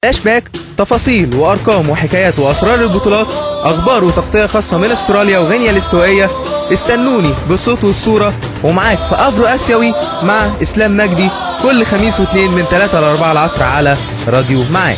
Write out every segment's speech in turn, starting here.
فلاش تفاصيل وارقام وحكايات واسرار البطولات اخبار وتغطيه خاصه من استراليا وغينيا الاستوائيه استنوني بالصوت والصوره ومعاك في افرو اسيوي مع اسلام مجدي كل خميس واثنين من 3 ل 4 العصر على راديو معاك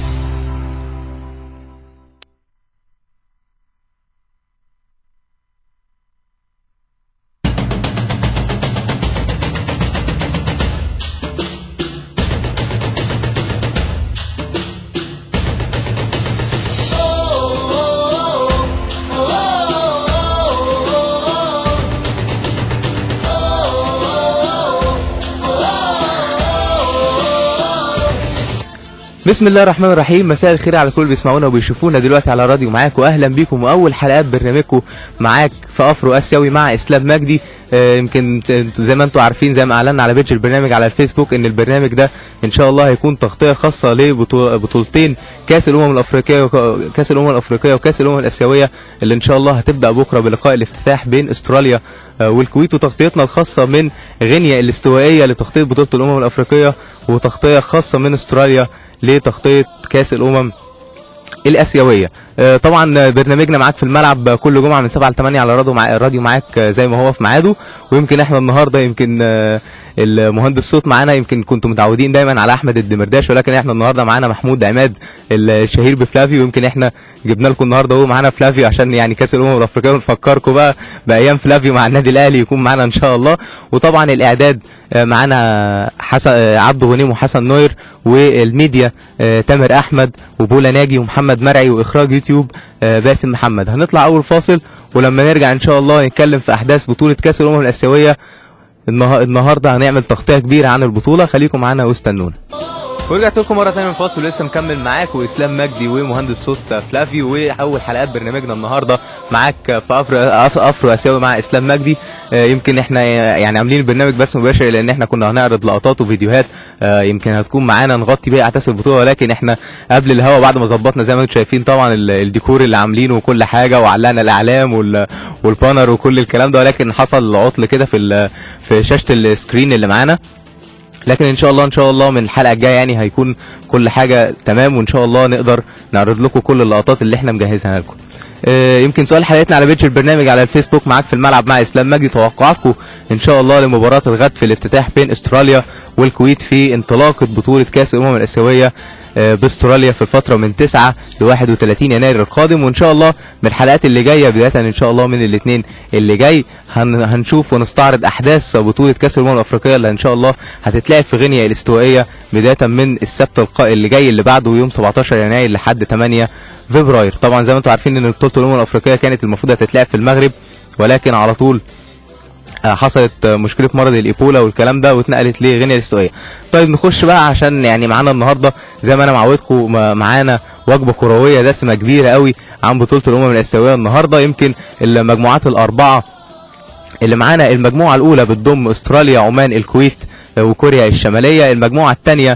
بسم الله الرحمن الرحيم مساء الخير على كل اللي بيسمعونا وبيشوفونا دلوقتي على راديو معاك واهلا بيكم واول حلقات برنامجكم معاك في افرو اسيوي مع اسلام مجدي آه، يمكن ت- انتوا زي ما انتم عارفين زي ما اعلنا على بيج البرنامج على الفيسبوك ان البرنامج ده ان شاء الله هيكون تغطيه خاصه لبطولتين كاس الامم الافريقيه وك- كاس الامم الافريقيه وكاس الامم الاسيويه اللي ان شاء الله هتبدا بكره بلقاء الافتتاح بين استراليا آه، والكويت وتغطيتنا الخاصه من غينيا الاستوائيه لتغطيه بطوله الامم الافريقيه وتغطيه خاصه من استراليا لتغطيه كاس الامم الاسيويه آه، طبعا برنامجنا معاك في الملعب كل جمعه من 7 ل 8 على راديو مع راديو معاك آه، زي ما هو في ميعاده ويمكن احنا النهارده يمكن آه، المهندس صوت معانا يمكن كنتوا متعودين دايما على احمد الدمرداش ولكن احنا النهارده معانا محمود عماد الشهير بفلافيو ويمكن احنا جبنا لكم النهارده هو معانا فلافيو عشان يعني كاس الامم الافريقيه ونفكركم بقى بايام فلافيو مع النادي الاهلي يكون معانا ان شاء الله وطبعا الاعداد آه، معانا حسن آه، عبد غنيم وحسن نوير والميديا آه، تامر احمد وبولا ناجي ومحمد مرعي واخراج يوتيوب آه، باسم محمد هنطلع اول فاصل ولما نرجع ان شاء الله نتكلم في احداث بطوله كاس الامم الاسيويه النها- النهارده هنعمل تغطيه كبيره عن البطوله خليكم معانا واستنونا ورجعت لكم مره ثانيه من فاصل لسه مكمل معاك واسلام مجدي ومهندس صوت فلافيو واول حلقات برنامجنا النهارده معاك في افرو أف- افرو اسيوي مع اسلام مجدي آه، يمكن احنا يعني عاملين البرنامج بس مباشر لان احنا كنا هنعرض لقطات وفيديوهات آه، يمكن هتكون معانا نغطي بيها احداث البطوله ولكن احنا قبل الهوا بعد ما ظبطنا زي ما انتم شايفين طبعا ال- الديكور اللي عاملينه وكل حاجه وعلقنا الاعلام وال- والبانر وكل الكلام ده ولكن حصل عطل كده في ال- في شاشه السكرين اللي معانا لكن ان شاء الله ان شاء الله من الحلقه الجايه يعني هيكون كل حاجه تمام وان شاء الله نقدر نعرض لكم كل اللقطات اللي احنا مجهزها لكم آه، يمكن سؤال حلقتنا على بيتش البرنامج على الفيسبوك معاك في الملعب مع اسلام مجدي توقعاتكم ان شاء الله لمباراه الغد في الافتتاح بين استراليا والكويت في انطلاقه بطوله كاس الامم الاسيويه آه، باستراليا في الفتره من 9 ل 31 يناير القادم وان شاء الله من الحلقات اللي جايه بدايه ان شاء الله من الاثنين اللي جاي هن هنشوف ونستعرض احداث بطوله كاس الامم الافريقيه اللي ان شاء الله هتتلعب في غينيا الاستوائيه بدايه من السبت القا- اللي جاي اللي بعده يوم 17 يناير لحد 8 فبراير طبعا زي ما انتم عارفين ان بطوله الامم الافريقيه كانت المفروض هتتلعب في المغرب ولكن على طول آه، حصلت آه، مشكله مرض الايبولا والكلام ده واتنقلت لغينيا الاستوائيه. طيب نخش بقى عشان يعني معانا النهارده زي ما انا معودكم ما- معانا وجبه كرويه دسمه كبيره قوي عن بطوله الامم الاسيويه النهارده يمكن المجموعات الاربعه اللي معانا المجموعه الاولى بتضم استراليا عمان الكويت آه، وكوريا الشماليه المجموعه الثانيه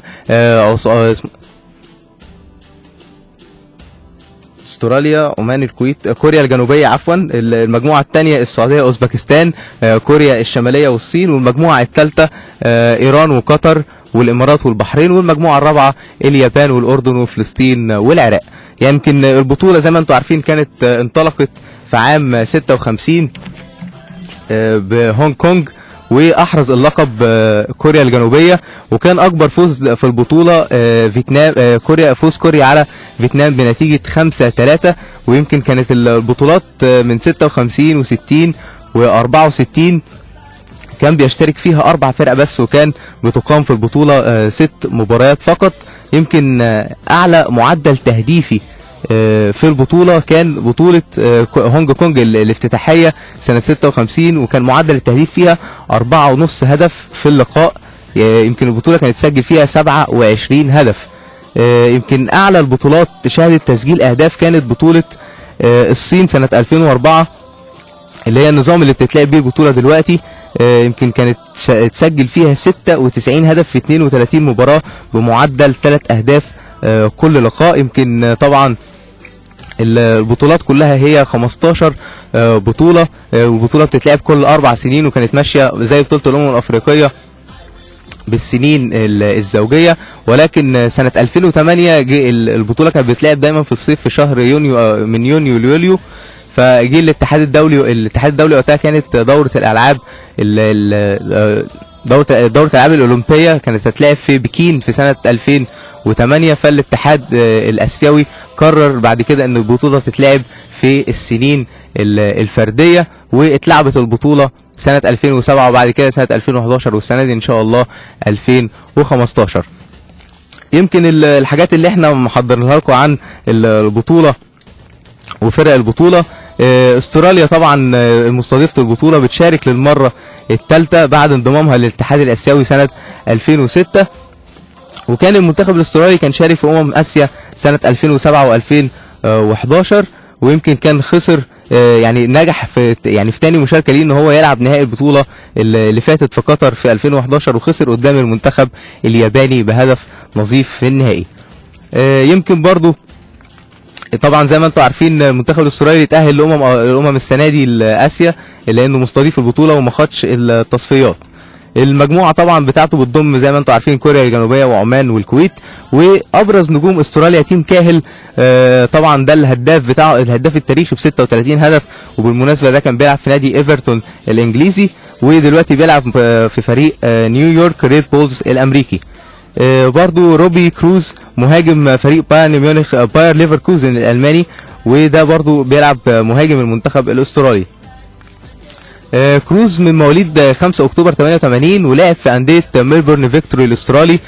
استراليا عمان الكويت آه، كوريا الجنوبيه عفوا ال- المجموعه الثانيه السعوديه اوزبكستان آه، كوريا الشماليه والصين والمجموعه الثالثه ايران وقطر والامارات والبحرين والمجموعه الرابعه اليابان والاردن وفلسطين والعراق يمكن البطوله زي ما انتم عارفين كانت آه، انطلقت في عام 56 آه، بهونج كونج واحرز اللقب آه، كوريا الجنوبيه وكان اكبر فوز في البطوله آه، فيتنام آه، كوريا فوز كوريا على فيتنام بنتيجه 5 3 ويمكن كانت البطولات آه، من 56 و60 و64 كان بيشترك فيها اربع فرق بس وكان بتقام في البطوله آه، ست مباريات فقط يمكن آه، اعلى معدل تهديفي آه، في البطوله كان بطوله آه، كو- هونج كونج ال- الافتتاحيه سنه 56 وكان معدل التهديف فيها أربعة ونص هدف في اللقاء آه، يمكن البطوله كانت تسجل فيها 27 هدف آه، يمكن اعلى البطولات شهدت تسجيل اهداف كانت بطوله آه، الصين سنه 2004 اللي هي النظام اللي بتتلعب بيه البطوله دلوقتي آه، يمكن كانت شا- تسجل فيها 96 هدف في 32 مباراه بمعدل 3 اهداف آه، كل لقاء يمكن آه، طبعا ال- البطولات كلها هي 15 آه، بطوله آه، والبطوله بتتلعب كل اربع سنين وكانت ماشيه زي بطوله الامم الافريقيه بالسنين ال- الزوجيه ولكن سنه 2008 جه ال- البطوله كانت بتلعب دايما في الصيف في شهر يونيو آه، من يونيو ليوليو فجه الاتحاد الدولي الاتحاد الدولي وقتها كانت دوره الالعاب ال- ال- آه، دوره دوره الالعاب الاولمبيه كانت هتلعب في بكين في سنه 2008 فالاتحاد آه، الاسيوي قرر بعد كده ان البطوله تتلعب في السنين ال- الفرديه واتلعبت البطوله سنه 2007 وبعد كده سنه 2011 والسنه دي ان شاء الله 2015 يمكن ال- الحاجات اللي احنا محضرينها لكم عن ال- البطوله وفرق البطوله آه، استراليا طبعا آه، مستضيفه البطوله بتشارك للمره الثالثه بعد انضمامها للاتحاد الاسيوي سنه 2006 وكان المنتخب الاسترالي كان شارك في امم اسيا سنه 2007 و2011 ويمكن كان خسر آه، يعني نجح في يعني في تاني مشاركه ليه ان هو يلعب نهائي البطوله اللي اللي فاتت في قطر في 2011 وخسر قدام المنتخب الياباني بهدف نظيف في النهائي آه، يمكن برضو طبعا زي ما انتم عارفين المنتخب الاسترالي اتاهل لامم الامم السنه دي لاسيا لانه مستضيف البطوله وما خدش التصفيات المجموعه طبعا بتاعته بتضم زي ما انتم عارفين كوريا الجنوبيه وعمان والكويت وابرز نجوم استراليا تيم كاهل آه، طبعا ده الهداف بتاعه الهداف التاريخي ب 36 هدف وبالمناسبه ده كان بيلعب في نادي ايفرتون الانجليزي ودلوقتي بيلعب آه، في فريق آه، نيويورك ريد بولز الامريكي آه، برضو روبي كروز مهاجم فريق بايرن ميونخ آه، باير ليفركوزن الالماني وده برضو بيلعب آه، مهاجم المنتخب الاسترالي آه، كروز من مواليد آه، 5 اكتوبر 88 ولعب في انديه ميلبورن فيكتوري الاسترالي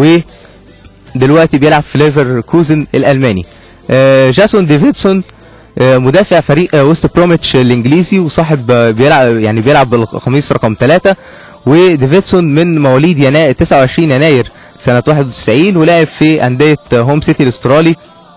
ودلوقتي بيلعب في ليفركوزن الالماني آه، جاسون ديفيدسون آه، مدافع فريق آه، ويست بروميتش الانجليزي وصاحب آه، بيلعب يعني بيلعب بالقميص رقم 3 وديفيدسون من مواليد يناير 29 يناير سنة 91 ولعب في أندية هوم سيتي الاسترالي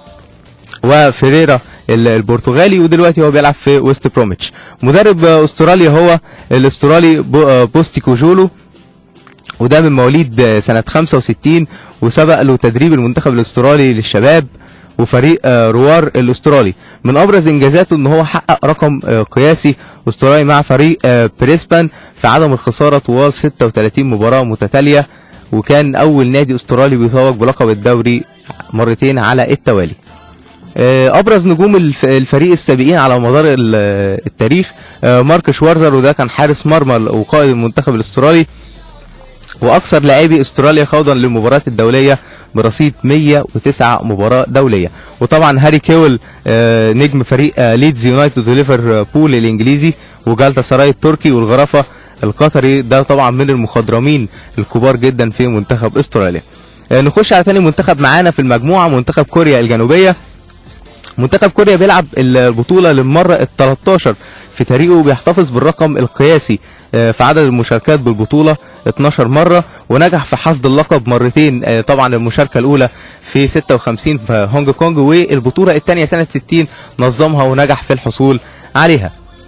وفيريرا ال- البرتغالي ودلوقتي هو بيلعب في ويست بروميتش مدرب آه، استرالي هو الاسترالي بو- آه، بوستي كوجولو وده من مواليد آه، سنة 65 وسبق له تدريب المنتخب الاسترالي للشباب وفريق آه، روار الاسترالي من ابرز انجازاته ان هو حقق رقم آه، قياسي استرالي مع فريق آه، بريسبان في عدم الخساره طوال 36 مباراه متتاليه وكان اول نادي استرالي بيتوج بلقب الدوري مرتين على التوالي آه، ابرز نجوم الف- الفريق السابقين على مدار ال- التاريخ آه، مارك شوارزر وده كان حارس مرمى وقائد المنتخب الاسترالي واكثر لاعبي استراليا خوضا للمباريات الدوليه برصيد 109 مباراه دوليه وطبعا هاري كيول آه، نجم فريق آه، ليدز يونايتد وليفربول الانجليزي وجالتا سراي التركي والغرفه القطري ده طبعا من المخضرمين الكبار جدا في منتخب استراليا آه، نخش على تاني منتخب معانا في المجموعه منتخب كوريا الجنوبيه منتخب كوريا بيلعب البطولة للمرة ال 13 في تاريخه وبيحتفظ بالرقم القياسي آه، في عدد المشاركات بالبطولة 12 مرة ونجح في حصد اللقب مرتين آه، طبعا المشاركة الأولى في 56 في هونج كونج والبطولة الثانية سنة 60 نظمها ونجح في الحصول عليها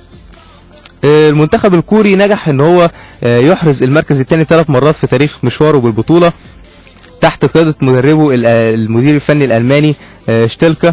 آه، المنتخب الكوري نجح ان هو آه، يحرز المركز الثاني ثلاث مرات في تاريخ مشواره بالبطولة تحت قيادة مدربه ال- المدير الفني الألماني آه، شتلكا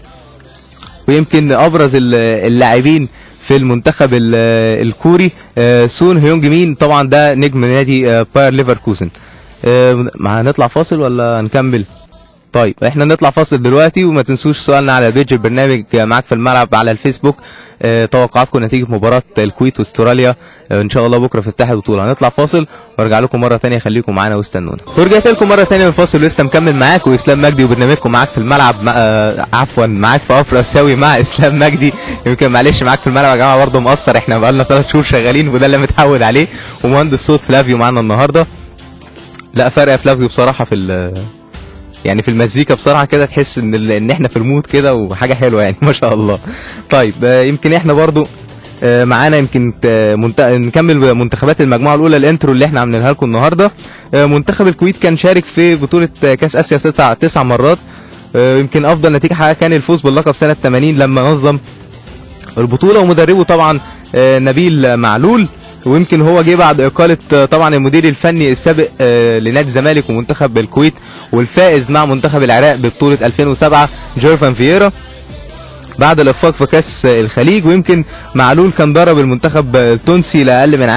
ويمكن ابرز ال- اللاعبين في المنتخب ال- الكوري آه، سون هيونج مين طبعا ده نجم نادي آه، باير ليفركوزن آه، مع هنطلع فاصل ولا نكمل طيب احنا نطلع فاصل دلوقتي وما تنسوش سؤالنا على بيج البرنامج معاك في الملعب على الفيسبوك اه توقعاتكم نتيجة مباراة الكويت واستراليا اه ان شاء الله بكرة في افتتاح البطولة هنطلع فاصل وارجع لكم مرة تانية خليكم معانا واستنونا ورجعت لكم مرة تانية من الفاصل ولسه مكمل معاك واسلام مجدي وبرنامجكم معاك في الملعب مع اه عفوا معاك في افرا اسيوي مع اسلام مجدي يمكن معلش معاك في الملعب يا جماعة برضه مقصر احنا بقالنا ثلاث شهور شغالين وده اللي متعود عليه ومهندس صوت فلافيو معانا النهارده لا فرق يا فلافيو بصراحة في ال يعني في المزيكا بصراحه كده تحس ان ال- ان احنا في المود كده وحاجه حلوه يعني ما شاء الله طيب آه، يمكن احنا برضو آه، معانا يمكن ت- منت... نكمل منتخبات المجموعه الاولى الانترو اللي احنا عاملينها لكم النهارده آه، منتخب الكويت كان شارك في بطوله آه، كاس اسيا تسع تسع مرات آه، يمكن افضل نتيجه حققها كان الفوز باللقب سنه 80 لما نظم البطوله ومدربه طبعا آه، نبيل معلول ويمكن هو جه بعد اقاله آه، طبعا المدير الفني السابق آه، لنادي الزمالك ومنتخب الكويت والفائز مع منتخب العراق ببطوله 2007 جيرفان فييرا بعد الاخفاق في كاس الخليج ويمكن معلول كان ضرب المنتخب التونسي لاقل من عام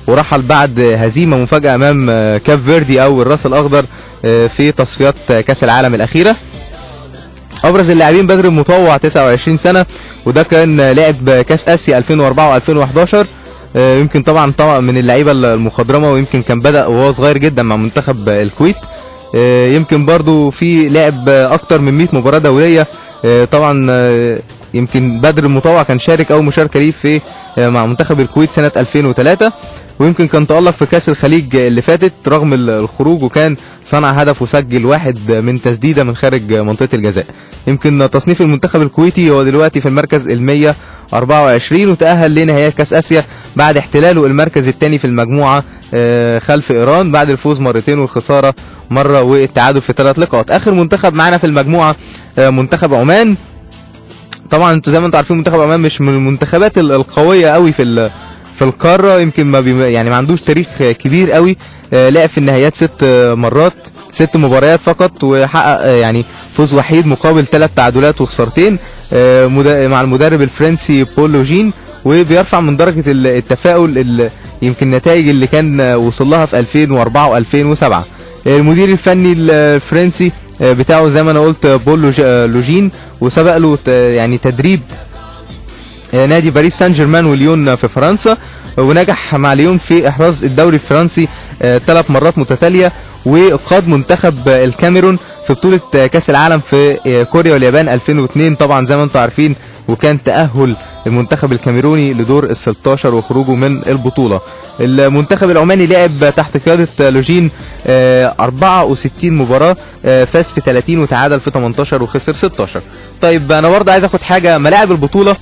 ورحل بعد هزيمه مفاجاه امام آه، كاب فيردي او الراس الاخضر آه، في تصفيات آه، كاس العالم الاخيره ابرز اللاعبين بدر المطوع 29 سنه وده كان لعب كاس اسيا 2004 و2011 آه، يمكن طبعا طبعا من اللعيبه المخضرمه ويمكن كان بدا وهو صغير جدا مع منتخب الكويت آه، يمكن برضو في لعب اكتر من 100 مباراه دوليه آه، طبعا آه، يمكن بدر المطوع كان شارك اول مشاركه ليه في آه، مع منتخب الكويت سنه 2003 ويمكن كان تألق في كأس الخليج اللي فاتت رغم ال- الخروج وكان صنع هدف وسجل واحد من تسديدة من خارج منطقة الجزاء يمكن تصنيف المنتخب الكويتي هو دلوقتي في المركز ال 124 وتأهل لنهائيات كأس آسيا بعد احتلاله المركز الثاني في المجموعة آه، خلف إيران بعد الفوز مرتين والخسارة مرة والتعادل في ثلاث لقاءات آخر منتخب معانا في المجموعة آه، منتخب عمان طبعا انتوا زي ما انتوا عارفين منتخب عمان مش من المنتخبات ال- القويه قوي في ال- في القاره يمكن ما بي يعني ما عندوش تاريخ كبير قوي آه، لعب في النهائيات ست آه، مرات ست مباريات فقط وحقق آه، يعني فوز وحيد مقابل ثلاث تعادلات وخسارتين آه، مدا- مع المدرب الفرنسي بول لوجين وبيرفع من درجه ال- التفاؤل ال- يمكن النتائج اللي كان آه، وصل لها في 2004 و2007 المدير الفني الفرنسي آه، بتاعه زي ما انا قلت آه، بول لوج- آه، لوجين وسبق له ت- يعني تدريب آه، نادي باريس سان جيرمان وليون في فرنسا ونجح مع ليون في احراز الدوري الفرنسي ثلاث مرات متتاليه وقاد منتخب آه، الكاميرون في بطوله آه، كاس العالم في آه، كوريا واليابان 2002 طبعا زي ما انتم عارفين وكان تاهل المنتخب الكاميروني لدور ال 16 وخروجه من البطوله. المنتخب العماني لعب تحت قياده لوجين آه، 64 مباراه آه، فاز في 30 وتعادل في 18 وخسر 16. طيب انا برضه عايز اخد حاجه ملاعب البطوله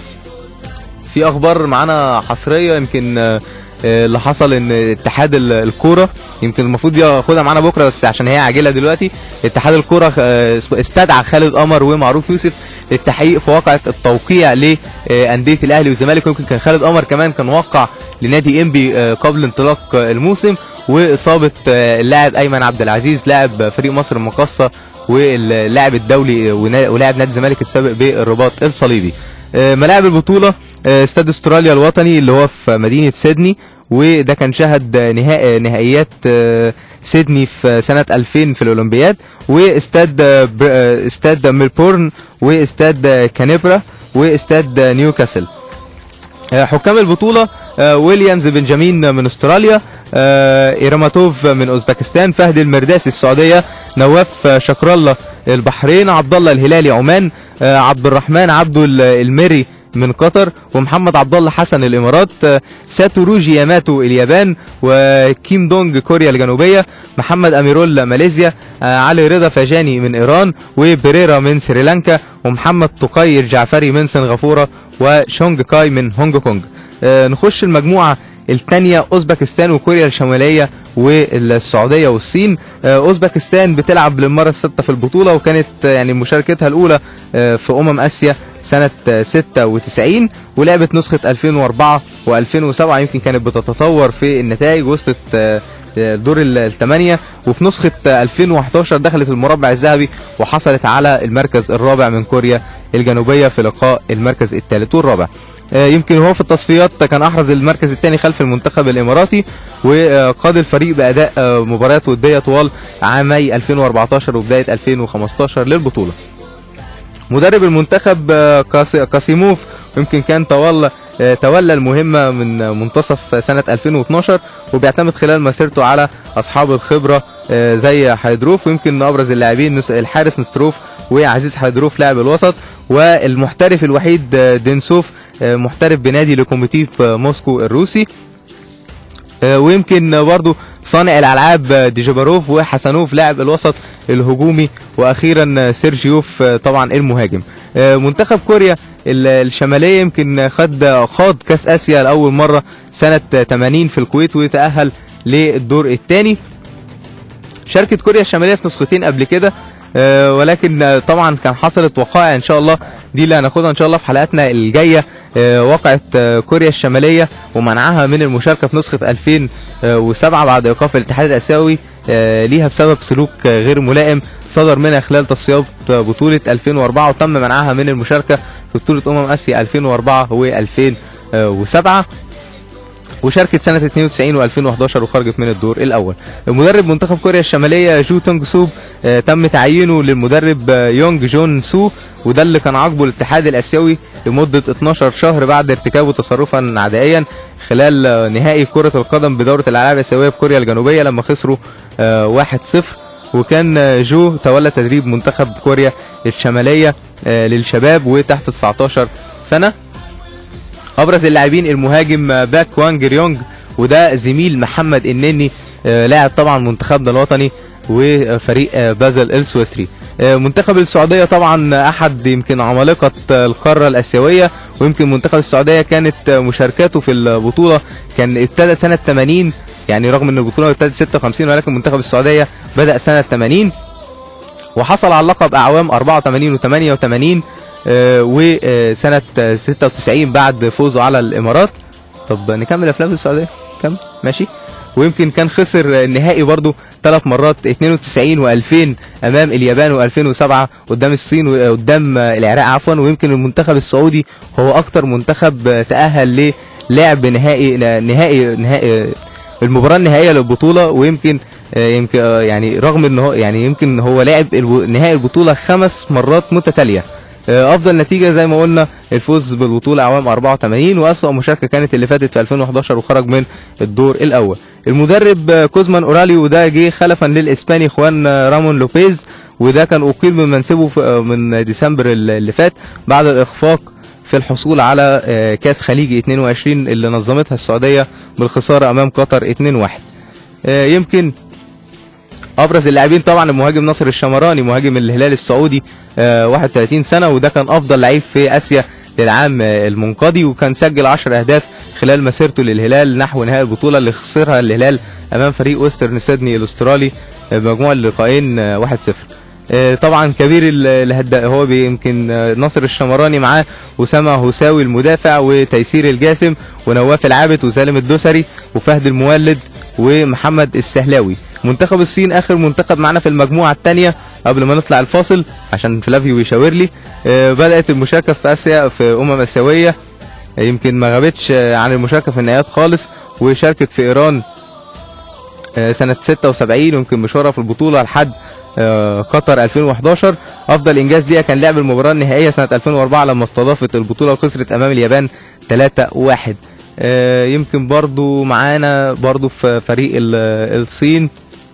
في اخبار معانا حصريه يمكن آه، آه، اللي حصل ان اتحاد ال- الكوره يمكن المفروض ياخدها معانا بكره بس عشان هي عاجله دلوقتي اتحاد الكوره آه، استدعى خالد قمر ومعروف يوسف للتحقيق في واقعه التوقيع لانديه الاهلي والزمالك ويمكن كان خالد قمر كمان كان وقع لنادي انبي آه، قبل انطلاق آه، الموسم واصابه آه، اللاعب ايمن عبد العزيز لاعب فريق مصر المقاصه واللاعب الدولي ونا- ولاعب نادي الزمالك السابق بالرباط الصليبي آه، ملاعب البطولة آه، استاد استراليا الوطني اللي هو في مدينة سيدني وده كان شهد آه، نهائي نهائيات آه، سيدني في سنة 2000 في الأولمبياد واستاد آه، بر- آه، استاد ميلبورن واستاد آه، كانبرا واستاد آه، نيوكاسل آه، حكام البطولة آه، ويليامز بنجامين من استراليا آه، ايراماتوف من اوزبكستان فهد المرداسي السعودية نواف آه، شكر الله البحرين عبد الله الهلالي عمان آه، عبد الرحمن عبده ال- المري من قطر ومحمد عبد الله حسن الامارات آه، ساتوروجي ياماتو اليابان وكيم دونج كوريا الجنوبيه محمد اميرول ماليزيا آه، علي رضا فاجاني من ايران وبريرا من سريلانكا ومحمد تقي الجعفري من سنغافوره وشونج كاي من هونج كونج آه، نخش المجموعه الثانية أوزبكستان وكوريا الشمالية والسعودية والصين آه، أوزبكستان بتلعب للمرة الستة في البطولة وكانت آه، يعني مشاركتها الأولى آه، في أمم آسيا سنة آه، 96 ولعبت نسخة 2004 و2007 يمكن كانت بتتطور في النتائج وصلت آه، آه، دور الثمانية وفي نسخة آه، 2011 دخلت المربع الذهبي وحصلت على المركز الرابع من كوريا الجنوبية في لقاء المركز الثالث والرابع آه، يمكن هو في التصفيات كان احرز المركز الثاني خلف المنتخب الاماراتي وقاد الفريق باداء آه، مباريات وديه طوال عامي 2014 وبدايه 2015 للبطوله. مدرب المنتخب آه، كاس- كاسيموف يمكن كان تولى آه، تولى المهمة من منتصف سنة 2012 وبيعتمد خلال مسيرته على أصحاب الخبرة آه، زي حيدروف ويمكن من أبرز اللاعبين نس- الحارس نستروف وعزيز حيدروف لاعب الوسط والمحترف الوحيد آه، دينسوف آه، محترف بنادي لوكوموتيف آه، موسكو الروسي آه، ويمكن برضو صانع الالعاب آه، ديجاباروف وحسنوف لاعب الوسط الهجومي واخيرا آه، سيرجيوف آه، طبعا المهاجم آه، منتخب كوريا ال- الشماليه يمكن خد خاض كاس اسيا لاول مره سنه آه، 80 في الكويت وتاهل للدور الثاني شاركت كوريا الشماليه في نسختين قبل كده آه، ولكن آه، طبعا كان حصلت وقائع ان شاء الله دي اللي هناخدها ان شاء الله في حلقاتنا الجايه آه، وقعت آه، كوريا الشماليه ومنعها من المشاركه في نسخه 2007 بعد ايقاف الاتحاد الاسيوي آه، ليها بسبب سلوك آه، غير ملائم صدر منها خلال تصفيات آه، بطوله 2004 وتم منعها من المشاركه في بطوله امم اسيا 2004 و2007 وشاركت سنة 92 و2011 وخرجت من الدور الأول. مدرب منتخب كوريا الشمالية جو تونج سوب آه، تم تعيينه للمدرب آه، يونج جون سو وده اللي كان عاقبه الاتحاد الآسيوي لمدة 12 شهر بعد ارتكابه تصرفا عدائيا خلال آه، نهائي كرة القدم بدورة الألعاب الآسيوية بكوريا الجنوبية لما خسروا آه، 1-0 وكان آه، جو تولى تدريب منتخب كوريا الشمالية آه، للشباب وتحت 19 سنة ابرز اللاعبين المهاجم آه، باك وانج ريونج وده زميل محمد النني آه، لاعب طبعا منتخبنا الوطني وفريق آه، بازل السويسري آه، منتخب السعوديه طبعا احد يمكن عمالقه آه، القاره الاسيويه ويمكن منتخب السعوديه كانت آه، مشاركاته في البطوله كان ابتدى سنه 80 يعني رغم ان البطوله ابتدت 56 ولكن منتخب السعوديه بدا سنه 80 وحصل على اللقب اعوام 84 و88 وسنه 96 بعد فوزه على الامارات طب نكمل افلام السعوديه كم ماشي ويمكن كان خسر النهائي برضو ثلاث مرات 92 و2000 امام اليابان و2007 قدام الصين وقدام العراق عفوا ويمكن المنتخب السعودي هو اكتر منتخب تاهل للعب نهائي نهائي نهائي المباراه النهائيه للبطوله ويمكن آه، يمكن آه، يعني رغم ان هو يعني يمكن هو لعب الب- نهائي البطوله خمس مرات متتاليه آه، افضل نتيجه زي ما قلنا الفوز بالبطوله عوام 84 واسوأ مشاركه كانت اللي فاتت في 2011 وخرج من الدور الاول المدرب آه، كوزمان اورالي وده جه خلفا للاسباني خوان آه، رامون لوبيز وده كان اقيل من منصبه في- آه، من ديسمبر اللي فات بعد الاخفاق في الحصول على آه، كاس خليجي 22 اللي نظمتها السعوديه بالخساره امام قطر 2-1 آه، يمكن ابرز اللاعبين طبعا المهاجم ناصر الشمراني مهاجم الهلال السعودي آه، 31 سنه وده كان افضل لعيب في اسيا للعام آه، المنقضي وكان سجل 10 اهداف خلال مسيرته للهلال نحو نهائي البطوله اللي خسرها الهلال امام فريق ويسترن سيدني الاسترالي آه، بمجموع اللقاءين آه، 1-0 آه، طبعا كبير ال- الهدا هو بي- يمكن آه، ناصر الشمراني معاه اسامه هوساوي المدافع وتيسير الجاسم ونواف العابد وسالم الدوسري وفهد المولد ومحمد السهلاوي منتخب الصين اخر منتخب معانا في المجموعه الثانيه قبل ما نطلع الفاصل عشان فلافيو بيشاور لي آه، بدات المشاركه في اسيا في امم اسيويه آه، يمكن ما غابتش آه، عن المشاركه في النهائيات خالص وشاركت في ايران آه، سنة 76 يمكن مشوارها في البطولة لحد آه، قطر 2011 افضل انجاز ليها كان لعب المباراة النهائية سنة 2004 لما استضافت البطولة وخسرت امام اليابان 3-1 آه، يمكن برضو معانا برضو في فريق ال- الصين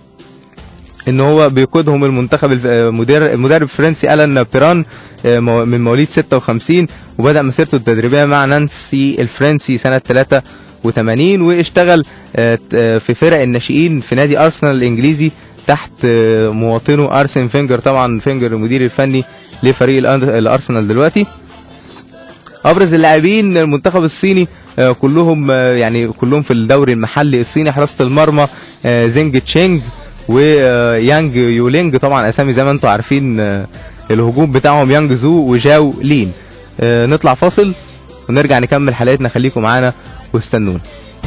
ان هو بيقودهم المنتخب الف- آه، مدير المدرب الفرنسي الان بيران آه، مو- من مواليد 56 وبدا مسيرته التدريبيه مع نانسي الفرنسي سنه 83 واشتغل آه، ت- آه، في فرق الناشئين في نادي ارسنال الانجليزي تحت آه، مواطنه ارسن فينجر طبعا فينجر المدير الفني لفريق الأن- الارسنال دلوقتي ابرز اللاعبين المنتخب الصيني آه، كلهم آه، يعني كلهم في الدوري المحلي الصيني حراسه المرمى آه، زينج تشينج ويانج يولينج طبعا اسامي زي ما انتم عارفين آه، الهجوم بتاعهم يانج زو وجاو لين آه، نطلع فاصل ونرجع نكمل حلقتنا خليكم معانا واستنونا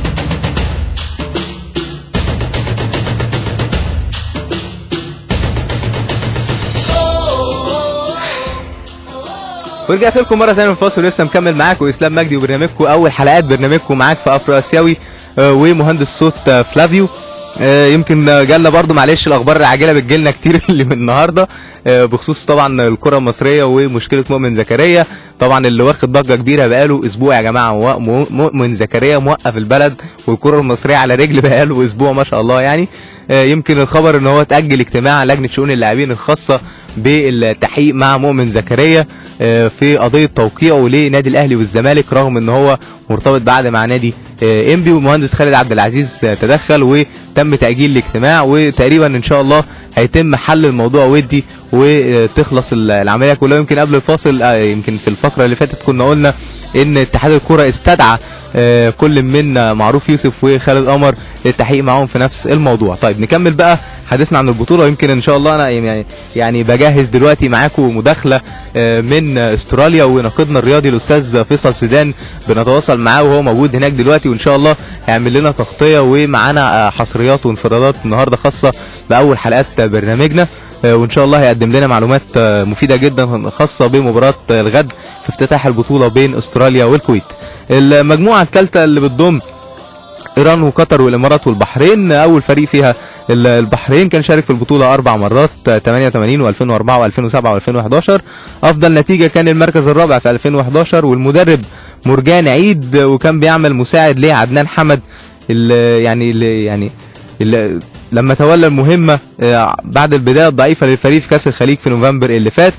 ورجعت لكم مره ثانيه من الفاصل ولسه مكمل معاكم اسلام مجدي وبرنامجكم اول حلقات برنامجكم معاك في افرو اسيوي آه، ومهندس صوت آه، فلافيو آه، يمكن آه، جالنا برضو معلش الاخبار العاجله بتجيلنا كتير اللي من النهارده آه، بخصوص طبعا الكره المصريه ومشكله مؤمن زكريا طبعا اللي واخد ضجه كبيره بقاله اسبوع يا جماعه مو- مو- مؤمن زكريا موقف البلد والكره المصريه على رجل بقاله اسبوع ما شاء الله يعني آه، يمكن الخبر ان هو تاجل اجتماع لجنه شؤون اللاعبين الخاصه بالتحقيق مع مؤمن زكريا آه، في قضيه توقيعه لنادي الاهلي والزمالك رغم ان هو مرتبط بعقد مع نادي آه، انبي والمهندس خالد عبد العزيز آه، تدخل وتم تاجيل الاجتماع وتقريبا ان شاء الله هيتم حل الموضوع ودي وتخلص ال- العمليه كلها يمكن قبل الفاصل آه، يمكن في الفقره اللي فاتت كنا قلنا ان اتحاد الكره استدعى آه، كل من آه، معروف يوسف وخالد قمر للتحقيق معاهم في نفس الموضوع طيب نكمل بقى حديثنا عن البطوله يمكن ان شاء الله انا يعني يعني بجهز دلوقتي معاكم مداخله آه، من آه، استراليا وناقدنا الرياضي الاستاذ فيصل سيدان بنتواصل معاه وهو موجود هناك دلوقتي وان شاء الله هيعمل لنا تغطيه ومعانا آه، حصريات وانفرادات النهارده خاصه باول حلقات برنامجنا آه، وان شاء الله هيقدم لنا معلومات آه، مفيده جدا خاصه بمباراه آه، الغد في افتتاح البطوله بين استراليا والكويت المجموعه الثالثه اللي بتضم ايران وقطر والامارات والبحرين اول فريق فيها ال- البحرين كان شارك في البطوله اربع مرات آه، 88 و2004 و2007 و2011 افضل نتيجه كان المركز الرابع في 2011 والمدرب مرجان عيد آه، وكان بيعمل مساعد لعدنان حمد اللي يعني اللي يعني اللي لما تولى المهمه آه، بعد البدايه الضعيفه للفريق في كاس الخليج في نوفمبر اللي فات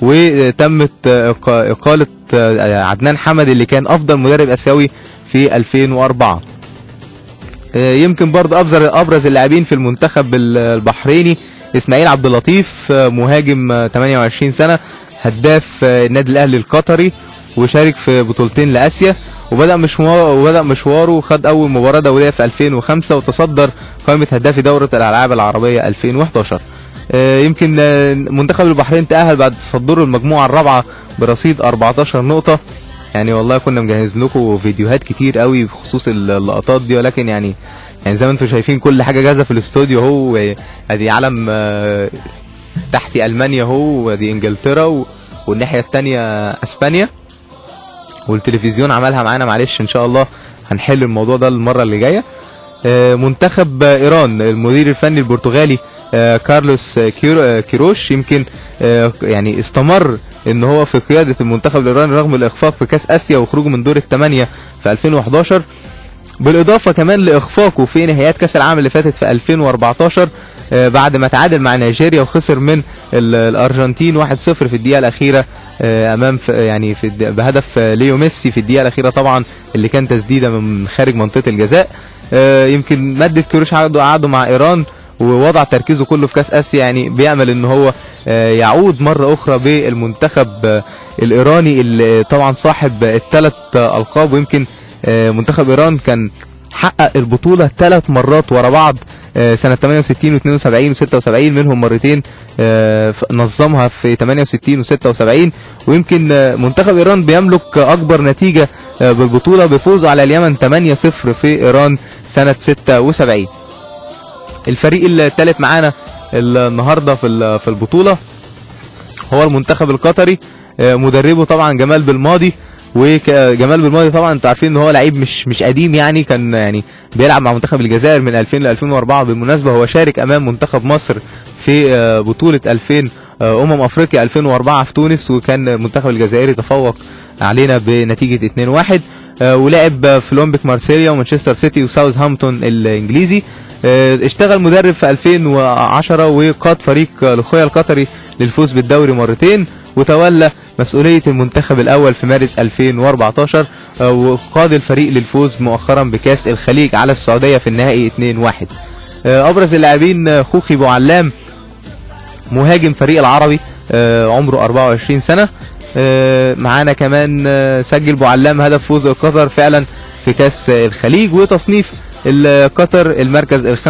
وتمت آه، إق- اقاله آه، عدنان حمد اللي كان افضل مدرب اسيوي في 2004 آه، يمكن برضه ابرز ابرز اللاعبين في المنتخب ال- البحريني اسماعيل عبد اللطيف آه، مهاجم آه، 28 سنه هداف آه، النادي الاهلي القطري وشارك في بطولتين لاسيا وبدا مشواره وبدا مشواره وخد اول مباراه دوليه في 2005 وتصدر قائمه هدافي دوره الالعاب العربيه 2011 آه، يمكن آه، منتخب البحرين تاهل بعد تصدره المجموعه الرابعه برصيد 14 نقطه يعني والله كنا مجهز لكم فيديوهات كتير قوي بخصوص اللقطات دي ولكن يعني يعني زي ما انتم شايفين كل حاجه جاهزه في الاستوديو اهو آه، ادي علم آه، تحتي المانيا اهو وادي انجلترا و- والناحيه الثانيه اسبانيا والتلفزيون عملها معانا معلش ان شاء الله هنحل الموضوع ده المره اللي جايه آه، منتخب آه، ايران المدير الفني البرتغالي آه، كارلوس آه، كيرو- آه، كيروش يمكن آه، يعني استمر ان هو في قياده المنتخب الايراني رغم الاخفاق في كاس اسيا وخروجه من دور الثمانيه في 2011 بالاضافه كمان لاخفاقه في نهائيات كاس العالم اللي فاتت في 2014 آه، بعد ما تعادل مع نيجيريا وخسر من ال- الارجنتين 1-0 في الدقيقه الاخيره آه، امام في يعني في الد- بهدف آه، ليو ميسي في الدقيقه الاخيره طبعا اللي كان تسديده من خارج منطقه الجزاء آه، يمكن مادة كيروش قعدوا قعدوا مع ايران ووضع تركيزه كله في كاس اسيا يعني بيعمل ان هو آه، يعود مره اخرى بالمنتخب آه، الايراني اللي طبعا صاحب الثلاث القاب ويمكن آه، منتخب ايران كان حقق البطوله ثلاث مرات ورا بعض آه، سنه 68 و72 و76 منهم مرتين آه، ف- نظمها في 68 و76 ويمكن آه، منتخب ايران بيملك اكبر نتيجه آه، بالبطوله بفوزه على اليمن 8-0 في ايران سنه 76 الفريق الثالث معانا النهارده في ال- في البطوله هو المنتخب القطري آه، مدربه طبعا جمال بالماضي وجمال بالماضي طبعا انتوا عارفين ان هو لعيب مش مش قديم يعني كان يعني بيلعب مع منتخب الجزائر من 2000 ل 2004 بالمناسبه هو شارك امام منتخب مصر في آه، بطوله 2000 آه، امم افريقيا 2004 في تونس وكان المنتخب الجزائري تفوق علينا بنتيجه 2-1 آه، ولعب في اولمبيك مارسيليا ومانشستر سيتي وساوثهامبتون الانجليزي آه، اشتغل مدرب في 2010 وقاد فريق آه، الاخويا القطري للفوز بالدوري مرتين وتولى مسؤولية المنتخب الأول في مارس 2014 آه، وقاد الفريق للفوز مؤخرا بكأس الخليج على السعودية في النهائي 2-1 آه، أبرز اللاعبين آه، خوخي بوعلام مهاجم فريق العربي آه، عمره 24 سنة آه، معانا كمان آه، سجل بوعلام هدف فوز قطر فعلا في كاس آه، الخليج وتصنيف ال- قطر المركز ال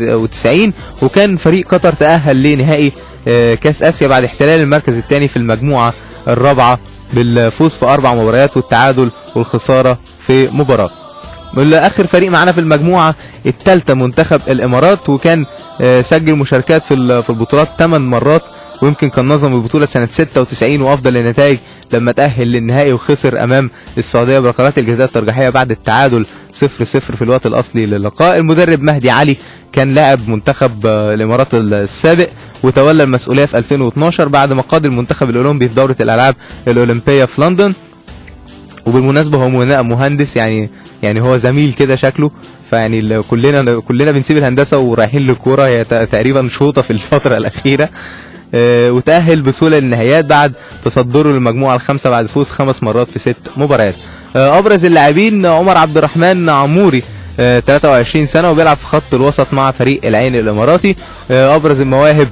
95 وكان فريق قطر تأهل لنهائي آه، كاس اسيا بعد احتلال المركز الثاني في المجموعة الرابعة بالفوز في اربع مباريات والتعادل والخسارة في مباراة اخر فريق معانا في المجموعه الثالثه منتخب الامارات وكان آه، سجل مشاركات في ال- في البطولات 8 مرات ويمكن كان نظم البطوله سنه 96 وافضل النتائج لما تاهل للنهائي وخسر امام السعوديه بركلات الجزاء الترجيحيه بعد التعادل 0-0 في الوقت الاصلي للقاء المدرب مهدي علي كان لاعب منتخب آه، الامارات السابق وتولى المسؤوليه في 2012 بعد ما قاد المنتخب الاولمبي في دوره الالعاب الاولمبيه في لندن وبالمناسبه هو منا- مهندس يعني يعني هو زميل كده شكله فيعني ال- كلنا كلنا بنسيب الهندسه ورايحين للكوره هي ت- تقريبا شوطه في الفتره الاخيره آه، وتأهل بسهولة للنهائيات بعد تصدره للمجموعة الخامسة بعد فوز خمس مرات في ست مباريات. آه، أبرز اللاعبين عمر عبد الرحمن عموري آه، 23 سنة وبيلعب في خط الوسط مع فريق العين الإماراتي. آه، أبرز المواهب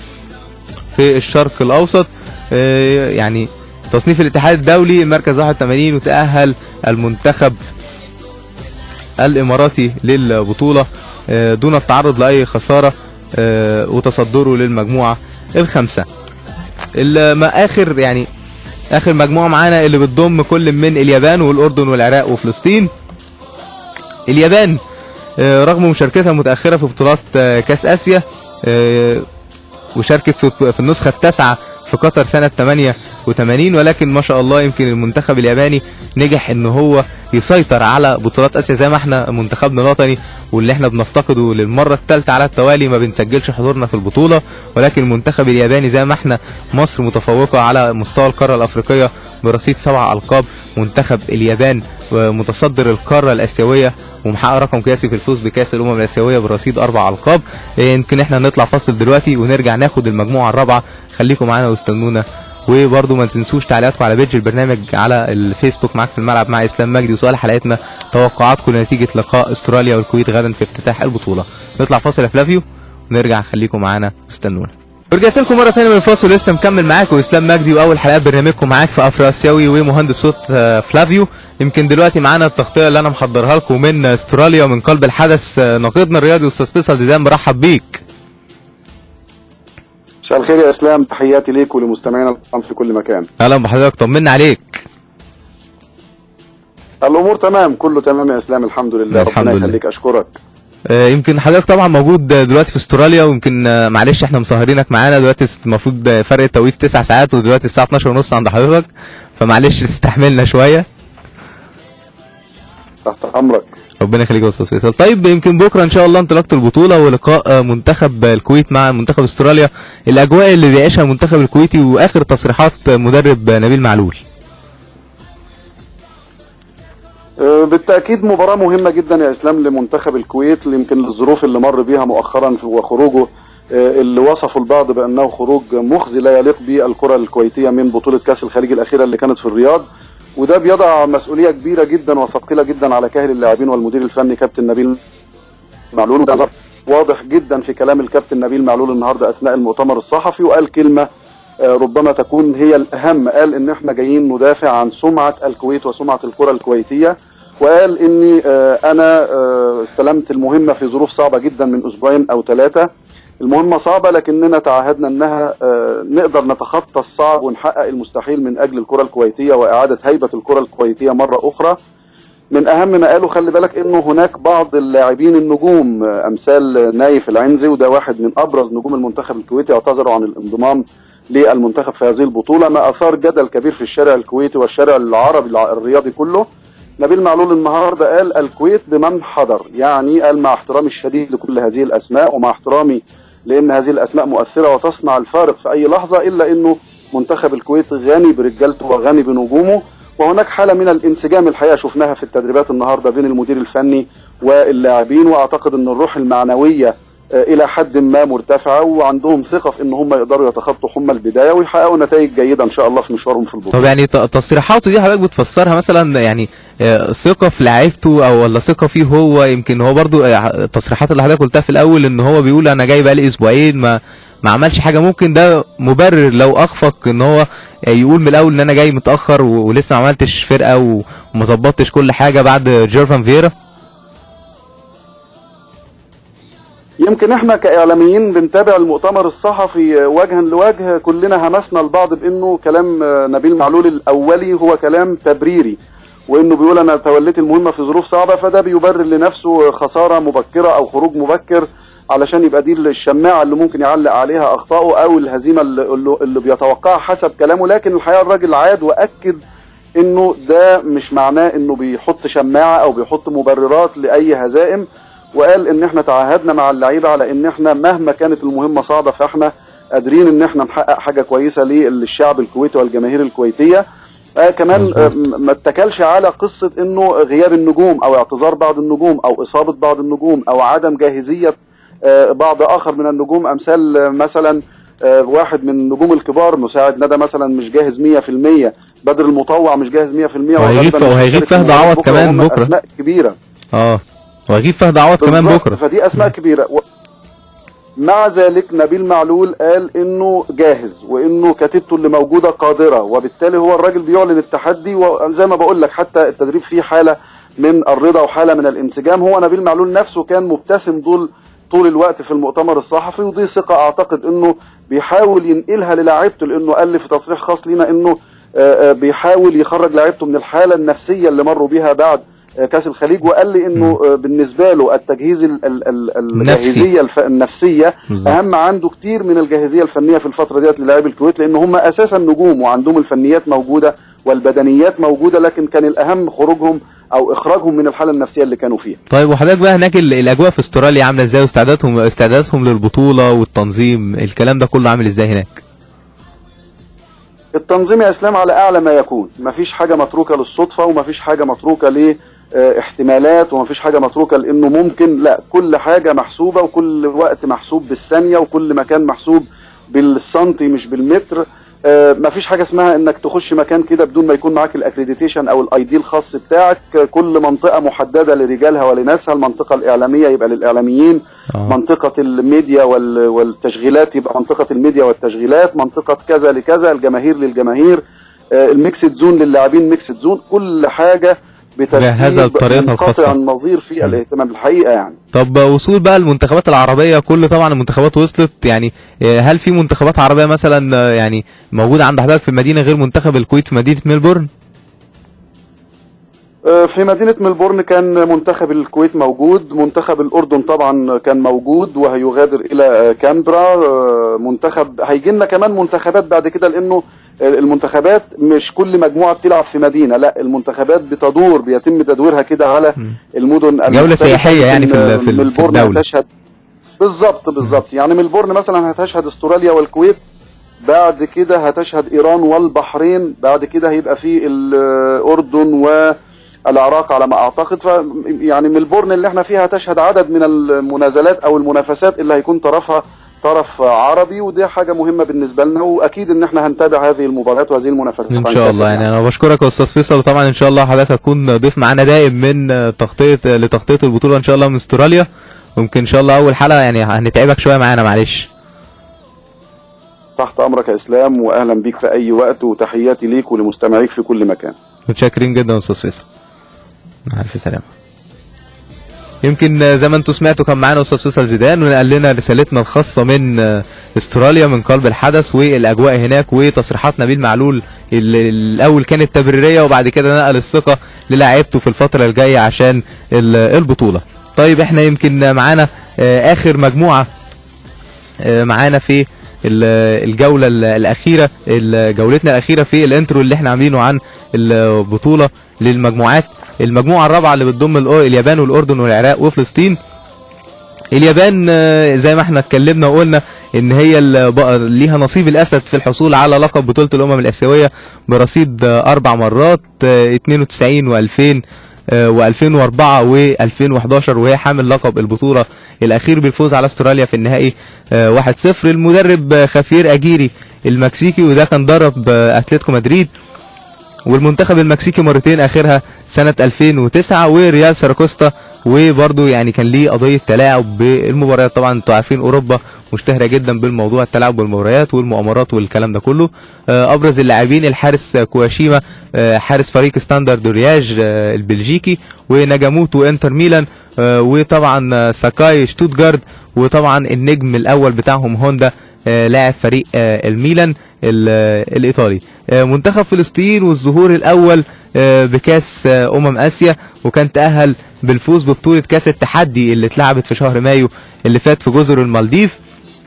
في الشرق الأوسط آه، يعني تصنيف الاتحاد الدولي مركز 81 وتأهل المنتخب الإماراتي للبطولة آه، دون التعرض لأي خسارة آه، وتصدره للمجموعة الخامسة ال- ما آخر يعني آخر مجموعة معانا اللي بتضم كل من اليابان والأردن والعراق وفلسطين اليابان آه، رغم مشاركتها متأخرة في بطولات آه، كأس آسيا آه، وشاركت في في النسخة التاسعة في في قطر سنه 88 ولكن ما شاء الله يمكن المنتخب الياباني نجح ان هو يسيطر على بطولات اسيا زي ما احنا منتخبنا الوطني واللي احنا بنفتقده للمره الثالثه على التوالي ما بنسجلش حضورنا في البطوله ولكن المنتخب الياباني زي ما احنا مصر متفوقه على مستوى القاره الافريقيه برصيد سبع القاب منتخب اليابان متصدر القاره الاسيويه ومحقق رقم قياسي في الفوز بكاس الامم الاسيويه برصيد اربع القاب يمكن احنا نطلع فاصل دلوقتي ونرجع ناخد المجموعه الرابعه خليكم معانا واستنونا وبرضه ما تنسوش تعليقاتكم على بيج البرنامج على الفيسبوك معاك في الملعب مع اسلام مجدي وسؤال حلقتنا توقعاتكم لنتيجه لقاء استراليا والكويت غدا في افتتاح البطوله نطلع فاصل يا فلافيو ونرجع خليكم معانا واستنونا ورجعت لكم مره ثانيه من الفاصل لسه مكمل معاكم اسلام مجدي واول حلقات برنامجكم معاك في افرو اسيوي ومهندس صوت فلافيو يمكن دلوقتي معانا التغطيه اللي انا محضرها لكم من استراليا ومن قلب الحدث ناقدنا الرياضي استاذ فيصل زيدان برحب بيك مساء الخير يا اسلام تحياتي ليك ولمستمعينا في كل مكان اهلا بحضرتك طمنا عليك الامور تمام كله تمام يا اسلام الحمد لله الحمد ربنا لله. يخليك اشكرك يمكن حضرتك طبعا موجود دلوقتي في استراليا ويمكن معلش احنا مسهرينك معانا دلوقتي المفروض فرق التوقيت 9 ساعات ودلوقتي الساعه 12 ونص عند حضرتك فمعلش تستحملنا شويه تحت امرك ربنا يخليك يا استاذ فيصل طيب يمكن بكره ان شاء الله انطلاقه البطوله ولقاء منتخب الكويت مع منتخب استراليا الاجواء اللي بيعيشها المنتخب الكويتي واخر تصريحات مدرب نبيل معلول أه، بالتاكيد مباراه مهمه جدا يا اسلام لمنتخب الكويت يمكن الظروف اللي مر بيها مؤخرا في- وخروجه أه، اللي وصفوا البعض بانه خروج مخزي لا يليق بالكره الكويتيه من بطوله كاس الخليج الاخيره اللي كانت في الرياض وده بيضع مسؤوليه كبيره جدا وثقيله جدا على كاهل اللاعبين والمدير الفني كابتن نبيل معلول وده ظهر واضح جدا في كلام الكابتن نبيل معلول النهارده اثناء المؤتمر الصحفي وقال كلمه آه، ربما تكون هي الاهم قال ان احنا جايين ندافع عن سمعه الكويت وسمعه الكره الكويتيه وقال اني آه، انا آه، استلمت المهمه في ظروف صعبه جدا من اسبوعين او ثلاثه المهمه صعبه لكننا تعهدنا انها آه، نقدر نتخطى الصعب ونحقق المستحيل من اجل الكره الكويتيه واعاده هيبه الكره الكويتيه مره اخرى من اهم ما قالوا خلي بالك انه هناك بعض اللاعبين النجوم آه، امثال نايف العنزي وده واحد من ابرز نجوم المنتخب الكويتي اعتذروا عن الانضمام للمنتخب في هذه البطوله ما اثار جدل كبير في الشارع الكويتي والشارع العربي الع- الرياضي كله نبيل معلول النهارده قال الكويت بمن حضر يعني قال مع احترامي الشديد لكل هذه الاسماء ومع احترامي لان هذه الاسماء مؤثره وتصنع الفارق في اي لحظه الا انه منتخب الكويت غني برجالته وغني بنجومه وهناك حاله من الانسجام الحقيقه شفناها في التدريبات النهارده بين المدير الفني واللاعبين واعتقد ان الروح المعنويه آه، الى حد ما مرتفعه وعندهم ثقه في ان هم يقدروا يتخطوا حمى البدايه ويحققوا نتائج جيده ان شاء الله في مشوارهم في البطوله طب يعني ت- تصريحاته دي حضرتك بتفسرها مثلا يعني آه، ثقه في لعيبته او ولا ثقه فيه هو يمكن هو برضو آه، التصريحات اللي حضرتك قلتها في الاول ان هو بيقول انا جاي بقالي اسبوعين ما ما عملش حاجه ممكن ده مبرر لو اخفق ان هو آه، يقول من الاول ان انا جاي متاخر و- ولسه ما عملتش فرقه و- وما ظبطتش كل حاجه بعد جيرفان فييرا يمكن احنا كاعلاميين بنتابع المؤتمر الصحفي وجها لوجه كلنا همسنا البعض بانه كلام نبيل معلول الاولي هو كلام تبريري وانه بيقول انا توليت المهمه في ظروف صعبه فده بيبرر لنفسه خساره مبكره او خروج مبكر علشان يبقى دي الشماعه اللي ممكن يعلق عليها اخطائه او الهزيمه اللي, اللي- اللي بيتوقعها حسب كلامه لكن الحقيقه الراجل عاد واكد انه ده مش معناه انه بيحط شماعه او بيحط مبررات لاي هزائم وقال ان احنا تعهدنا مع اللعيبه على ان احنا مهما كانت المهمه صعبه فاحنا قادرين ان احنا نحقق حاجه كويسه للشعب الكويتي والجماهير الكويتيه آه كمان آه م- ما اتكلش على قصه انه غياب النجوم او اعتذار بعض النجوم او اصابه بعض النجوم او عدم جاهزيه آه بعض اخر من النجوم امثال آه مثلا آه واحد من النجوم الكبار مساعد ندى مثلا مش جاهز 100% بدر المطوع مش جاهز 100% وهيغيب وغالباً ف- مش وهيغيب هيشارك في فهد المباراة عوض بكرة كمان وهم بكرة. اسماء كبيره اه وهجيب فهد عوض كمان بالظبط، بكره فدي اسماء كبيره و... مع ذلك نبيل معلول قال انه جاهز وانه كتيبته اللي موجوده قادره وبالتالي هو الراجل بيعلن التحدي وزي ما بقول لك حتى التدريب فيه حاله من الرضا وحاله من الانسجام هو نبيل معلول نفسه كان مبتسم طول طول الوقت في المؤتمر الصحفي ودي ثقه اعتقد انه بيحاول ينقلها للاعيبته لانه قال لي في تصريح خاص لينا انه آه، آه، بيحاول يخرج لاعيبته من الحاله النفسيه اللي مروا بيها بعد آه، كاس الخليج وقال لي انه آه، بالنسبه له التجهيز ال- ال- ال- النفسي. الجاهزيه الف- النفسيه بالظبط. اهم عنده كتير من الجاهزيه الفنيه في الفتره ديت للاعبي الكويت لان هم اساسا نجوم وعندهم الفنيات موجوده والبدنيات موجوده لكن كان الاهم خروجهم او اخراجهم من الحاله النفسيه اللي كانوا فيها طيب وحضرتك بقى هناك ال- الاجواء في استراليا عامله ازاي واستعداداتهم استعداداتهم للبطوله والتنظيم الكلام ده كله عامل ازاي هناك التنظيم يا اسلام على اعلى ما يكون مفيش حاجه متروكه للصدفه ومفيش حاجه متروكه ل آه، احتمالات ومفيش حاجه متروكه لانه ممكن لا كل حاجه محسوبه وكل وقت محسوب بالثانيه وكل مكان محسوب بالسنتي مش بالمتر آه، مفيش حاجه اسمها انك تخش مكان كده بدون ما يكون معاك الاكريديتيشن او الاي دي الخاص بتاعك آه، كل منطقه محدده لرجالها ولناسها المنطقه الاعلاميه يبقى للاعلاميين آه. منطقة الميديا وال- والتشغيلات يبقى منطقة الميديا والتشغيلات منطقة كذا لكذا الجماهير للجماهير آه، الميكسد زون للاعبين ميكسد زون كل حاجة مجهزة بترتيب بطريقتها الخاصة. منقطع النظير في الاهتمام الحقيقة يعني طب وصول بقى المنتخبات العربيه كل طبعا المنتخبات وصلت يعني آه، هل في منتخبات عربيه مثلا آه، يعني موجوده عند حضرتك في المدينه غير منتخب الكويت في مدينه ميلبورن آه، في مدينة ملبورن كان منتخب الكويت موجود منتخب الأردن طبعا كان موجود وهيغادر إلى آه، كامبرا آه، منتخب هيجي لنا كمان منتخبات بعد كده لأنه آه، المنتخبات مش كل مجموعة بتلعب في مدينة لا المنتخبات بتدور بيتم تدويرها كده على المدن جولة المختلفة. سياحية يعني في ال- يمكن، في ال- في ملبورن الدولة. هتشهد بالظبط بالظبط يعني ملبورن مثلا هتشهد استراليا والكويت بعد كده هتشهد ايران والبحرين بعد كده هيبقى في الاردن والعراق على ما اعتقد ف يعني ملبورن اللي احنا فيها هتشهد عدد من المنازلات او المنافسات اللي هيكون طرفها طرف عربي ودي حاجه مهمه بالنسبه لنا واكيد ان احنا هنتابع هذه المباريات وهذه المنافسات ان عن شاء كثب الله يعني انا بشكرك يا استاذ فيصل وطبعا ان شاء الله حضرتك هتكون ضيف معانا دائم من آه، تغطيه آه، لتغطيه البطوله ان شاء الله من استراليا ويمكن ان شاء الله اول حلقه يعني هنتعبك شويه معانا معلش تحت امرك يا اسلام واهلا بيك في اي وقت وتحياتي ليك ولمستمعيك في كل مكان متشكرين جدا يا استاذ فيصل مع الف سلامه يمكن آه، زي ما انتم سمعتوا كان معانا استاذ فيصل زيدان ونقل لنا رسالتنا الخاصه من آه، استراليا من قلب الحدث والاجواء هناك وتصريحات نبيل معلول اللي الاول كانت تبريريه وبعد كده نقل الثقه للاعيبته في الفتره الجايه عشان ال- البطوله طيب احنا يمكن معانا آه، اخر مجموعه آه، معانا في ال- الجولة ال- الأخيرة ال- جولتنا الأخيرة في الانترو اللي احنا عاملينه عن البطولة للمجموعات المجموعة الرابعة اللي بتضم الأو- اليابان والأردن والعراق وفلسطين اليابان آه، زي ما احنا اتكلمنا وقلنا ان هي ال- بقى ليها نصيب الاسد في الحصول على لقب بطوله الامم الاسيويه برصيد آه، اربع مرات آه، 92 و2000 و2004 و2011 وهي حامل لقب البطوله الاخير بالفوز على استراليا في النهائي آه، 1-0 المدرب آه، خافير اجيري المكسيكي وده كان درب آه، اتلتيكو مدريد والمنتخب المكسيكي مرتين اخرها سنه 2009 وريال ساراكوستا وبرضه يعني كان ليه قضيه تلاعب بالمباريات طبعا انتوا عارفين اوروبا مشتهره جدا بالموضوع التلاعب بالمباريات والمؤامرات والكلام ده كله آه، ابرز اللاعبين الحارس كواشيما آه، حارس فريق ستاندرد رياج آه، البلجيكي وناجاموتو انتر ميلان آه، وطبعا آه، ساكاي شتوتجارد وطبعا النجم الاول بتاعهم هوندا آه، لاعب فريق آه، الميلان ال- آه، الايطالي آه، منتخب فلسطين والظهور الاول آه، بكاس آه، امم اسيا وكان تاهل بالفوز ببطوله كاس التحدي اللي اتلعبت في شهر مايو اللي فات في جزر المالديف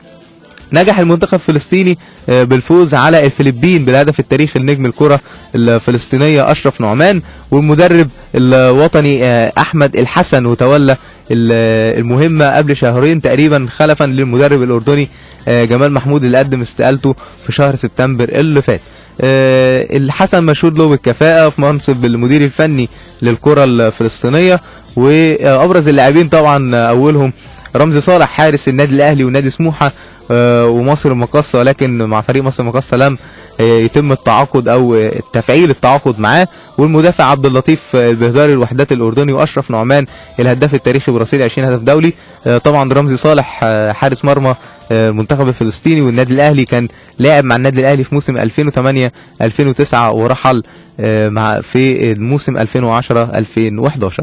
نجح المنتخب الفلسطيني آه، بالفوز على الفلبين بالهدف التاريخي لنجم الكرة الفلسطينية أشرف نعمان والمدرب الوطني آه، أحمد الحسن وتولى ال- المهمة قبل شهرين تقريبا خلفا للمدرب الأردني آه، جمال محمود اللي قدم استقالته في شهر سبتمبر اللي فات آه، الحسن مشهود له بالكفاءة في منصب المدير الفني للكرة الفلسطينية وأبرز اللاعبين طبعا آه، أولهم رمزي صالح حارس النادي الاهلي ونادي سموحه آه، ومصر المقاصه ولكن مع فريق مصر المقاصه لم آه، يتم التعاقد او آه، تفعيل التعاقد معاه والمدافع عبد اللطيف آه، البهداري الوحدات الاردني واشرف نعمان الهداف التاريخي برصيد 20 هدف دولي آه، طبعا رمزي صالح آه، حارس مرمى آه، المنتخب الفلسطيني والنادي الاهلي كان لاعب مع النادي الاهلي في موسم 2008 2009 ورحل آه، مع في الموسم 2010 2011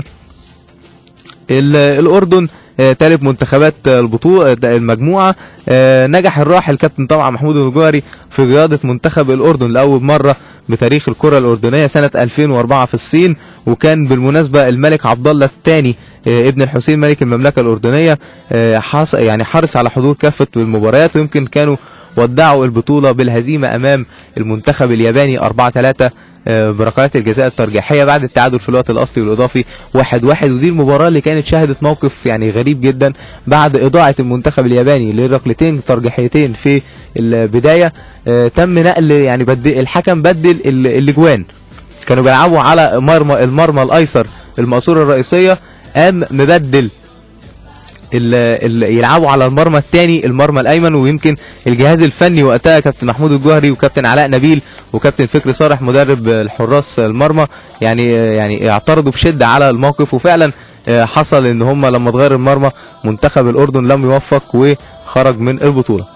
ال- الاردن آه، تالت منتخبات آه، البطوله آه، المجموعه آه، نجح الراحل كابتن طبعا محمود الجوهري في قياده منتخب الاردن لاول مره بتاريخ الكرة الأردنية سنة 2004 في الصين وكان بالمناسبة الملك عبد الله الثاني ابن الحسين ملك المملكة الأردنية آه، حص يعني حرص على حضور كافة المباريات ويمكن كانوا ودعوا البطولة بالهزيمة أمام المنتخب الياباني 4 3 بركلات الجزاء الترجيحية بعد التعادل في الوقت الأصلي والإضافي 1 1 ودي المباراة اللي كانت شهدت موقف يعني غريب جدا بعد إضاعة المنتخب الياباني لركلتين ترجيحيتين في البداية آه، تم نقل يعني بدل الحكم بدل ال- الاجوان كانوا بيلعبوا على مرمى المرمى الايسر المقصوره الرئيسيه قام مبدل ال ال يلعبوا على المرمى الثاني المرمى الايمن ويمكن الجهاز الفني وقتها كابتن محمود الجوهري وكابتن علاء نبيل وكابتن فكري صالح مدرب الحراس المرمى يعني يعني اعترضوا بشده على الموقف وفعلا آه، حصل ان هم لما اتغير المرمى منتخب الاردن لم يوفق وخرج من البطوله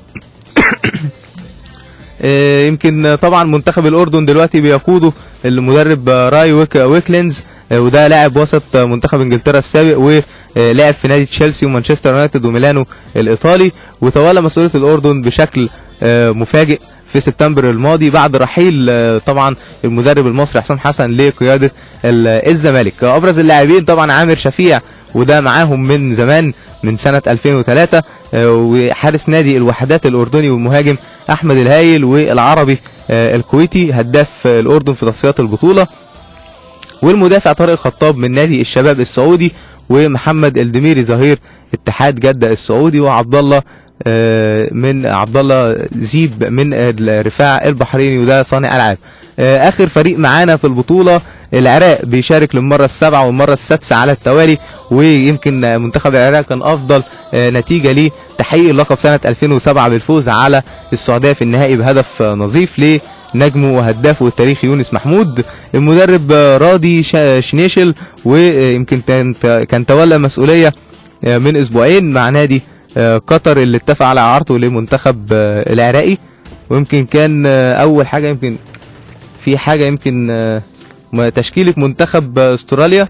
آه، يمكن طبعا منتخب الاردن دلوقتي بيقوده المدرب آه، راي ويك ويكلينز آه، وده لاعب وسط آه، منتخب انجلترا السابق ولعب في نادي تشيلسي ومانشستر يونايتد وميلانو الايطالي وتولى مسؤوليه الاردن بشكل آه، مفاجئ في سبتمبر الماضي بعد رحيل آه، طبعا المدرب المصري حسام حسن لقياده ال- الزمالك آه، ابرز اللاعبين طبعا عامر شفيع وده معاهم من زمان من سنة 2003 آه، وحارس نادي الوحدات الأردني والمهاجم أحمد الهايل والعربي آه، الكويتي هداف آه، الأردن في تصفيات البطولة والمدافع طارق خطاب من نادي الشباب السعودي ومحمد الدميري ظهير اتحاد جدة السعودي وعبد الله آه، من عبد الله زيب من الرفاع البحريني وده صانع العاب آه، اخر فريق معانا في البطوله العراق بيشارك للمره السابعه والمره السادسه على التوالي ويمكن آه، منتخب العراق كان افضل آه، نتيجه ليه تحقيق اللقب سنه 2007 بالفوز على السعوديه في النهائي بهدف آه، نظيف لنجمه وهدافه التاريخي يونس محمود المدرب آه، راضي شا- شنيشل ويمكن كان كان تولى مسؤوليه آه، من اسبوعين مع نادي آه، قطر اللي اتفق على اعارته لمنتخب آه، العراقي ويمكن كان آه، اول حاجه يمكن في حاجه يمكن آه، م- تشكيله منتخب آه، استراليا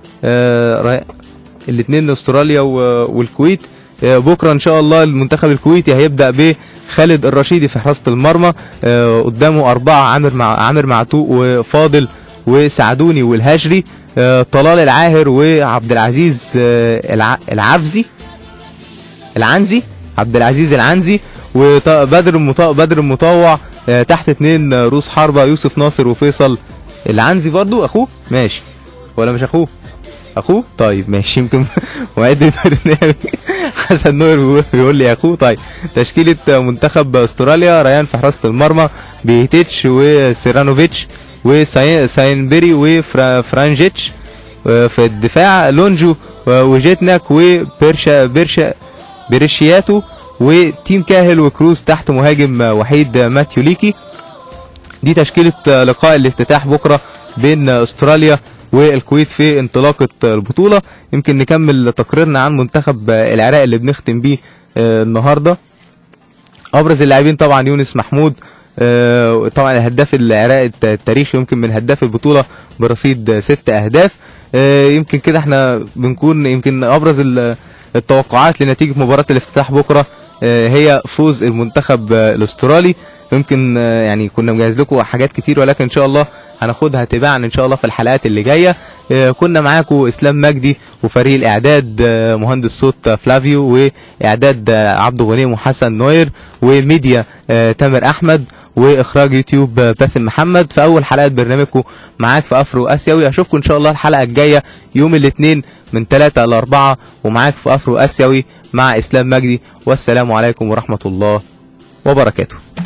الاثنين استراليا و- والكويت آه، بكره ان شاء الله المنتخب الكويتي هيبدا بخالد الرشيدي في حراسه المرمى آه، قدامه اربعه عامر مع عامر معتوق وفاضل وسعدوني والهجري آه، طلال العاهر وعبد العزيز آه، الع- العفزي العنزي عبد العزيز العنزي وبدر المطوع بدر المطوع آه، تحت اتنين آه، روس حربة يوسف ناصر وفيصل العنزي برضو اخوه ماشي ولا مش اخوه اخوه طيب ماشي يمكن معد البرنامج حسن نور بيقول- بيقول لي اخوه طيب تشكيلة آه، منتخب استراليا ريان في حراسة المرمى بيتيتش وسيرانوفيتش وساينبري وفرانجيتش في الدفاع لونجو وجيتناك وبيرشا بيرشا بيرشياتو وتيم كاهل وكروز تحت مهاجم وحيد ماتيو ليكي دي تشكيلة لقاء الافتتاح بكرة بين استراليا والكويت في انطلاقة البطولة يمكن نكمل تقريرنا عن منتخب العراق اللي بنختم بيه آه، النهارده ابرز اللاعبين طبعا يونس محمود آه، طبعا الهداف العراقي الت- التاريخي يمكن من هداف البطوله برصيد ست اهداف آه، يمكن كده احنا بنكون يمكن ابرز ال- التوقعات لنتيجه مباراه الافتتاح بكره آه، هي فوز المنتخب آه، الاسترالي يمكن آه، يعني كنا مجهز لكم حاجات كتير ولكن ان شاء الله هناخدها تباعا ان شاء الله في الحلقات اللي جايه آه، كنا معاكم اسلام مجدي وفريق الاعداد آه، مهندس صوت آه، فلافيو واعداد آه، عبد الغنيم وحسن نوير وميديا آه، تامر احمد واخراج يوتيوب آه، باسم محمد في اول حلقه برنامجكم معاك في افرو اسيوي اشوفكم ان شاء الله الحلقه الجايه يوم الاثنين من 3 ل 4 ومعاك في افرو اسيوي مع اسلام مجدي والسلام عليكم ورحمه الله وبركاته